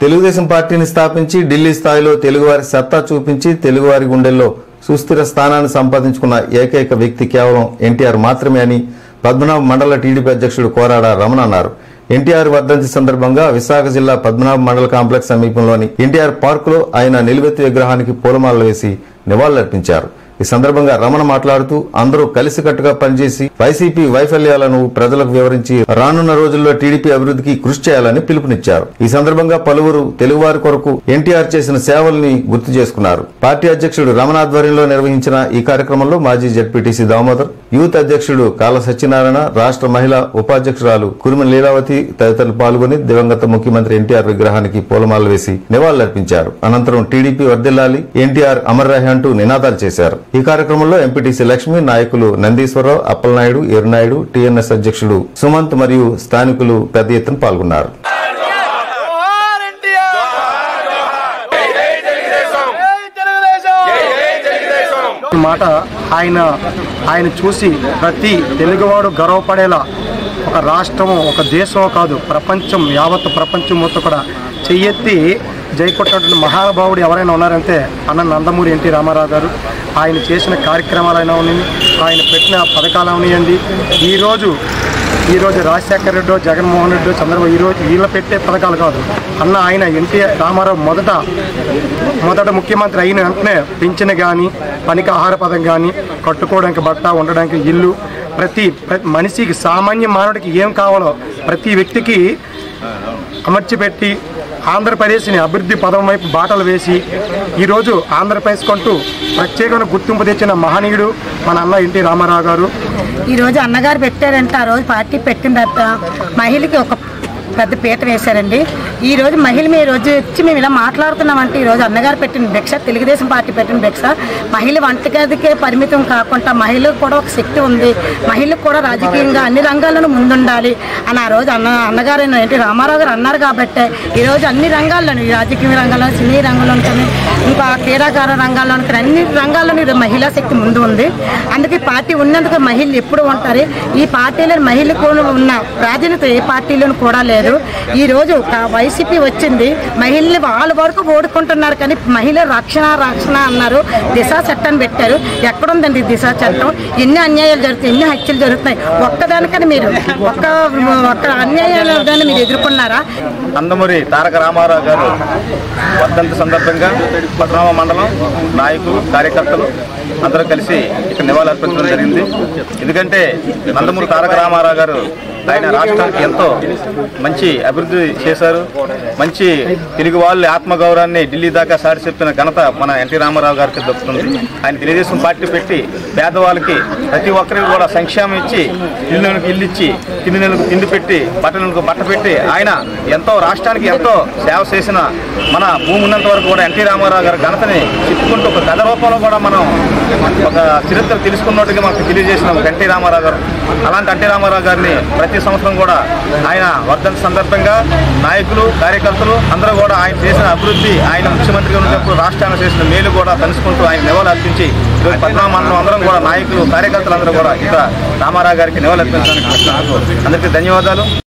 తెలుగుదేశం పార్టీని స్థాపించి ఢిల్లీ స్థాయిలో తెలుగువారి సత్తా చూపించి తెలుగువారి గుండెల్లో సుస్థిర స్థానాన్ని సంపాదించుకున్న ఏకైక వ్యక్తి కేవలం ఎన్టీఆర్ మాత్రమే అని పద్మనాభ మండల టీడీపీ అధ్యక్షుడు కోరాడ రమణ అన్నారు ఎన్టీఆర్ వర్ధంతి సందర్భంగా విశాఖ జిల్లా పద్మనాభ మండల కాంప్లెక్స్ సమీపంలోని ఎన్టీఆర్ పార్కులో ఆయన నిలువెత్తు విగ్రహానికి పూలమాలలు వేసి నివాళులర్పించారు ఈ సందర్భంగా రమణ మాట్లాడుతూ అందరూ కలిసికట్టుగా పనిచేసి వైసీపీ వైఫల్యాలను ప్రజలకు వివరించి రానున్న రోజుల్లో టీడీపీ అభివృద్ధికి కృషి చేయాలని పిలుపునిచ్చారు ఈ సందర్భంగా పలువురు తెలుగువారి కొరకు ఎన్టీఆర్ చేసిన సేవల్ని గుర్తు చేసుకున్నారు పార్టీ అధ్యక్షుడు రమణ ఆధ్వర్యంలో నిర్వహించిన ఈ కార్యక్రమంలో మాజీ జడ్పీటీసీ దామోదర్ యూత్ అధ్యక్షుడు కాల సత్యనారాయణ రాష్ట్ర మహిళా ఉపాధ్యక్షురాలు కురిమ లీలావతి తదితరులు పాల్గొని దివంగత ముఖ్యమంత్రి ఎన్టీఆర్ విగ్రహానికి పూలమాలలు వేసి నివాళులర్పించారు అనంతరం టీడీపీ వర్దిల్లాలి ఎన్టీఆర్ అమర్ రహే అంటూ నినాదాలు చేశారు ఈ కార్యక్రమంలో ఎంపీటీసీ లక్ష్మి నాయకులు నందీశ్వరరావు అప్పలనాయుడు ఎరునాయుడు టీఎన్ఎస్ అధ్యక్షుడు సుమంత్ మరియు స్థానికులు పెద్ద ఎత్తున పాల్గొన్నారు జోహార్ ఎన్టీఆర్ జై తెలుగుదేశం ఈ మాట ఆయన ఆయన చూసి ప్రతి తెలుగువాడు గర్వపడేలా ఒక రాష్ట్రం ఒక దేశం కాదు ప్రపంచం యావత్ ప్రపంచం మొత్తం కూడా చెయ్యెత్తి జైకొట్టినటువంటి మహానుభావుడు ఎవరైనా ఉన్నారంటే అన్న నందమూరి ఎన్టీ రామారావు గారు ఆయన చేసిన కార్యక్రమాలైనా ఉన్నాయండి ఆయన పెట్టిన పథకాలు ఉన్నాయండి ఈరోజు ఈరోజు రాజశేఖర రెడ్డి జగన్మోహన్ రెడ్డి చంద్రబాబు ఈరోజు వీళ్ళ పెట్టే పథకాలు కాదు అన్న ఆయన ఎన్టీఆర్ రామారావు మొదట మొదట ముఖ్యమంత్రి అయిన వెంటనే పింఛన్ కానీ పనికి ఆహార పదం కానీ కట్టుకోవడానికి బట్ట ఉండడానికి ఇల్లు ప్రతి ప్రతి మనిషికి సామాన్య మానవుడికి ఏం కావాలో ప్రతి వ్యక్తికి అమర్చిపెట్టి ఆంధ్రప్రదేశ్ని అభివృద్ధి పదం వైపు బాటలు వేసి ఈరోజు ఆంధ్రప్రదేశ్ కొంటూ ప్రత్యేకమైన గుర్తింపు తెచ్చిన మహనీయుడు మన అన్న ఎన్టీ రామారావు గారు ఈ రోజు అన్నగారు పెట్టారంటే ఆ రోజు పార్టీ పెట్టిన తర్వాత మహిళకి ఒక పెద్ద పీట వేశారండి ఈ రోజు మహిళ మీ రోజు వచ్చి మేము ఇలా మాట్లాడుతున్నామంటే ఈ రోజు అన్నగారు పెట్టిన భిక్ష తెలుగుదేశం పార్టీ పెట్టిన భిక్ష మహిళ వంటగదికే పరిమితం కాకుండా మహిళకు కూడా ఒక శక్తి ఉంది మహిళకు కూడా రాజకీయంగా అన్ని రంగాల్లోనూ ముందుండాలి అని ఆ రోజు అన్న అన్నగారు ఏంటి రామారావు గారు అన్నారు కాబట్టి ఈ రోజు అన్ని రంగాల్లోనూ ఈ రాజకీయ రంగంలో సినీ రంగంలో కానీ ఇంకా క్రీడాకార రంగాల్లో కానీ అన్ని రంగాల్లోనూ ఈ మహిళా శక్తి ముందు ఉంది అందుకే పార్టీ ఉన్నందుకు మహిళలు ఎప్పుడు ఉంటారు ఈ పార్టీలో మహిళలకు ఉన్న ప్రాధాన్యత ఏ పార్టీలోనూ కూడా లేదు ఈ రోజు కా- వైసీపీ వచ్చింది మహిళలు వాళ్ళ వరకు ఓడుకుంటున్నారు కానీ మహిళ రక్షణ రక్షణ అన్నారు దిశ చట్టాన్ని పెట్టారు ఎక్కడుందండి దిశ చట్టం ఎన్ని అన్యాయాలు జరుగుతాయి ఎన్ని హత్యలు జరుగుతున్నాయి ఒక్కదానికని మీరు ఒక్క ఒక్క అన్యాయాలు దాన్ని మీరు ఎదుర్కొన్నారా నందమూరి తారక రామారావు గారు వర్ధంతి సందర్భంగా పద్మనాభ మండలం నాయకులు కార్యకర్తలు అందరూ కలిసి ఇక్కడ నివాళులు అర్పించడం జరిగింది ఎందుకంటే నందమూరి తారక రామారావు గారు ఆయన రాష్ట్రానికి ఎంతో మంచి అభివృద్ధి చేశారు మంచి తెలుగు వాళ్ళ ఆత్మగౌరవాన్ని ఢిల్లీ దాకా సారి చెప్పిన ఘనత మన ఎన్టీ రామారావు గారికి దక్కుతుంది ఆయన తెలుగుదేశం పార్టీ పెట్టి పేదవాళ్ళకి ప్రతి ఒక్కరికి కూడా సంక్షేమం ఇచ్చి ఇల్లులకు ఇల్లు ఇచ్చి తిండి నెలకు తిండి పెట్టి బట్టలకు బట్ట పెట్టి ఆయన ఎంతో రాష్ట్రానికి ఎంతో సేవ చేసిన మన భూమి ఉన్నంత వరకు కూడా ఎన్టీ రామారావు గారి ఘనతని చెప్పుకుంటూ ఒక కథ రూపంలో కూడా మనం ఒక చరిత్ర తెలుసుకున్నట్టుగా మనకు తెలియజేసిన ఒక ఎన్టీ రామారావు గారు అలాంటి ఎన్టీ రామారావు గారిని ప్రతి సంవత్సరం కూడా ఆయన వర్ధంతి సందర్భంగా నాయకులు కార్యకర్తలు అందరూ కూడా ఆయన చేసిన అభివృద్ధి ఆయన ముఖ్యమంత్రిగా ఉన్నప్పుడు రాష్ట్రానికి చేసిన మేలు కూడా తెలుసుకుంటూ ఆయన నివాళులు అర్పించి ఈరోజు పద్మనాభ మండలం అందరం కూడా నాయకులు కార్యకర్తలు అందరూ కూడా ఇక్కడ రామారావు గారికి నివాళులు అర్పించడానికి వచ్చినందుకు అందరికీ ధన్యవాదాలు